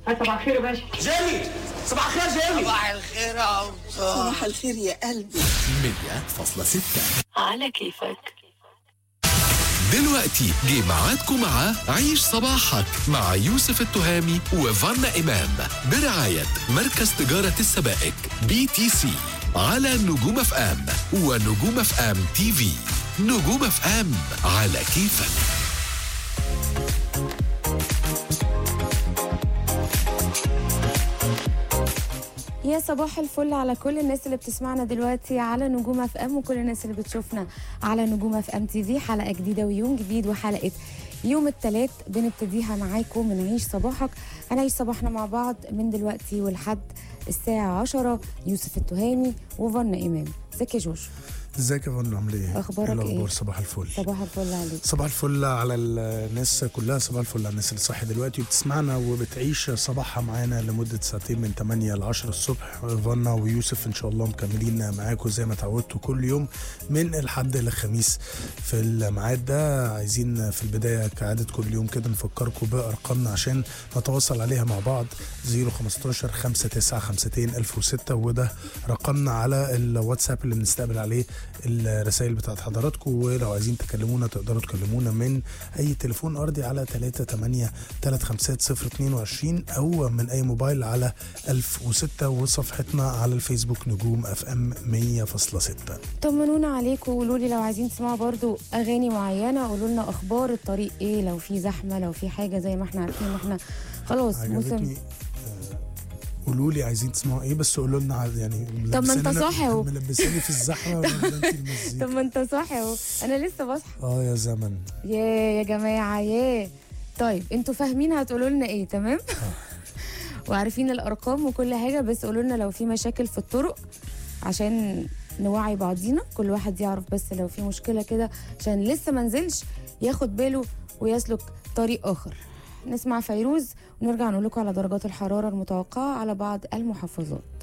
صباح الخير يا باشا جيمي صباح الخير جيمي صباح الخير يا عم صباح الخير يا قلبي 100.6 على كيفك دلوقتي جه ميعادكم مع عيش صباحك مع يوسف التهامي وفانا إمام برعاية مركز تجارة السبائك بي تي سي على نجوم اف ام ونجوم اف ام تي في نجوم اف ام على كيفك يا صباح الفل على كل الناس اللي بتسمعنا دلوقتي على نجوم اف ام وكل الناس اللي بتشوفنا على نجوم اف ام تي في حلقه جديده ويوم جديد وحلقه يوم الثلاث بنبتديها معاكم من عيش صباحك هنعيش صباحنا مع بعض من دلوقتي ولحد الساعه 10 يوسف التهامي وفنا امام ازيك يا جوش ازيك يا فندم عامل ايه؟ أخبارك الاخبار إيه؟ صباح الفل صباح الفل عليك صباح الفل على الناس كلها صباح الفل على الناس اللي صاحيه دلوقتي وبتسمعنا وبتعيش صباحها معانا لمده ساعتين من 8 ل 10 الصبح فانا ويوسف ان شاء الله مكملين معاكم زي ما تعودتوا كل يوم من الحد للخميس في الميعاد ده عايزين في البدايه كعاده كل يوم كده نفكركم بارقامنا عشان نتواصل عليها مع بعض 015 5952 1006 وده رقمنا على الواتساب اللي بنستقبل عليه الرسائل بتاعت حضراتكم ولو عايزين تكلمونا تقدروا تكلمونا من اي تليفون ارضي على 38 350 او من اي موبايل على 1006 وصفحتنا على الفيسبوك نجوم اف ام 100.6 طمنونا عليكم وقولوا لي لو عايزين تسمعوا برضو اغاني معينه قولوا لنا اخبار الطريق ايه لو في زحمه لو في حاجه زي ما احنا عارفين ان احنا خلاص موسم عجبتني آه، قولوا لي عايزين تسمعوا ايه بس قولوا لنا عاد- يعني طب ما انت ملبساني- صاحي اهو. ملبساني في الزحمه ولا انت المزيكا طب ما انت صاحي اهو انا لسه بصحى اه يا زمن يا يا جماعه يا طيب انتوا فاهمين هتقولوا لنا ايه تمام وعارفين الارقام وكل حاجه بس قولوا لنا لو في مشاكل في الطرق عشان نوعي بعضينا كل واحد يعرف بس لو في مشكله كده عشان لسه ما نزلش ياخد باله ويسلك طريق اخر نسمع فيروز ونرجع نقول لكم على درجات الحراره المتوقعه على بعض المحافظات